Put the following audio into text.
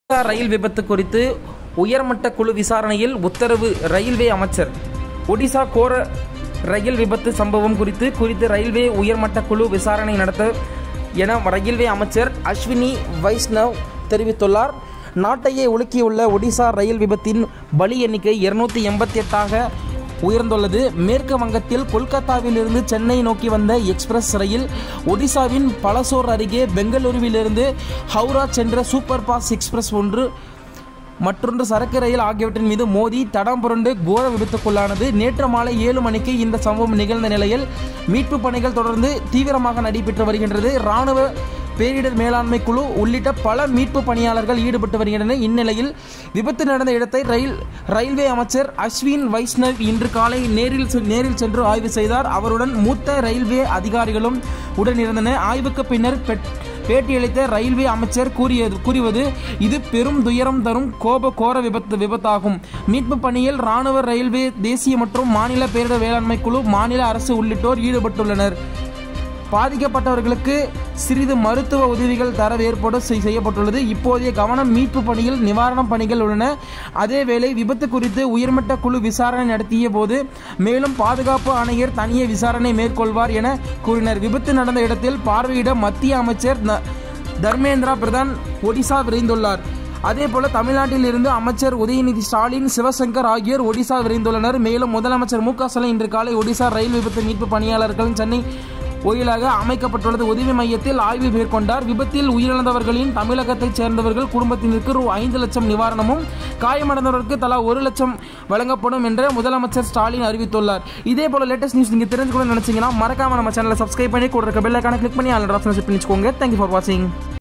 ஒடிசா ரயில் விபத்து குறித்து உயர்மட்ட குழு விசாரணையில் உத்தரவு ரயில்வே அமைச்சர் ஒடிசா கோர ரயில் விபத்து சம்பவம் குறித்து குறித்து ரயில்வே உயர்மட்ட குழு விசாரணை நடத்த என ரயில்வே அமைச்சர் அஸ்வினி வைஷ்ணவ் தெரிவித்துள்ளார் நாட்டையே உலுக்கியுள்ள ஒடிசா ரயில் விபத்தின் பலி எண்ணிக்கை இருநூத்தி எண்பத்தி எட்டாக உயர்ந்துள்ளது மேற்கு வங்கத்தில் கொல்கத்தாவிலிருந்து சென்னை நோக்கி வந்த எக்ஸ்பிரஸ் ரயில் ஒடிசாவின் பலசோர் அருகே பெங்களூருவிலிருந்து ஹவுரா சென்ற சூப்பர் ஃபாஸ்ட் எக்ஸ்பிரஸ் ஒன்று மற்றொன்று சரக்கு ரயில் ஆகியவற்றின் மீது மோதி தடம் புரண்டு கோர விபத்துக்குள்ளானது நேற்று மாலை ஏழு மணிக்கு இந்த சம்பவம் நிகழ்ந்த நிலையில் மீட்பு பணிகள் தொடர்ந்து தீவிரமாக நடைபெற்று வருகின்றது ராணுவ பேரிடர் மேலாண்மை குழு உள்ளிட்ட பல மீட்பு பணியாளர்கள் ஈடுபட்டு வருகின்றனர் இந்நிலையில் விபத்து நடந்த இடத்தை ரயில் ரயில்வே அமைச்சர் அஸ்வின் வைஷ்ணவ் இன்று காலை நேரில் செ- நேரில் சென்று ஆய்வு செய்தார் அவருடன் மூத்த ரயில்வே அதிகாரிகளும் உடன் இருந்தனர் ஆய்வுக்கு பின்னர் பெட்- பேட்டியளித்த ரயில்வே அமைச்சர் கூறியது கூறுவது இது பெரும் துயரம் தரும் கோப கோர விபத்து விபத்தாகும் மீட்பு பணியில் ராணுவ ரயில்வே தேசிய மற்றும் மாநில பேரிடர் வேளாண்மை குழு மாநில அரசு உள்ளிட்டோர் ஈடுபட்டுள்ளனர் பாதிக்கப்பட்டவர்களுக்கு சிறிது மருத்துவ உதவிகள் தர ஏற்பாடு செய்- செய்யப்பட்டுள்ளது இப்போதைய கவனம் மீட்பு பணியில் நிவாரணப் பணிகள் உள்ளன அதேவேளை விபத்து குறித்து உயர்மட்ட குழு விசாரணை நடத்திய போது மேலும் பாதுகாப்பு ஆணையர் தனியே விசாரணை மேற்கொள்வார் என கூறினர் விபத்து நடந்த இடத்தில் பார்வையிட மத்திய அமைச்சர் ந- தர்மேந்திரா பிரதான் ஒடிசா விரைந்துள்ளார் அதேபோல தமிழ்நாட்டில் இருந்து அமைச்சர் உதயநிதி ஸ்டாலின் சிவசங்கர் ஆகியோர் ஒடிசா விரைந்துள்ளனர் மேலும் முதலமைச்சர் மு க ஸ்டாலின் இன்று காலை ஒடிசா ரயில் விபத்து மீட்பு பணியாளர்கள் சென்னை கோயிலாக அமைக்கப்பட்டுள்ளது உதவி மையத்தில் ஆய்வு மேற்கொண்டார் விபத்தில் உயிரிழந்தவர்களின் தமிழகத்தைச் சேர்ந்தவர்கள் குடும்பத்தினருக்கு ரூ ஐந்து லட்சம் நிவாரணமும் காயமடைந்தவர்களுக்கு தலா ஒரு லட்சம் வழங்கப்படும் என்று முதலமைச்சர் ஸ்டாலின் அறிவித்துள்ளார் இதே போல லேட்டஸ்ட் நியூஸ் நீங்க தெரிஞ்சுக்கணும்னு நினைச்சீங்கன்னா மறக்காம நம்ம சேனலை சப்ஸ்கிரைப் பண்ணி கூட இருக்க பெல் ஐக்கான கிளிக் பண்ணி ஆல் ஆப்ஷன் செட் பண்ணிச்சுக்கோங்க தேங்க்யூ ஃபார் வாட்சிங்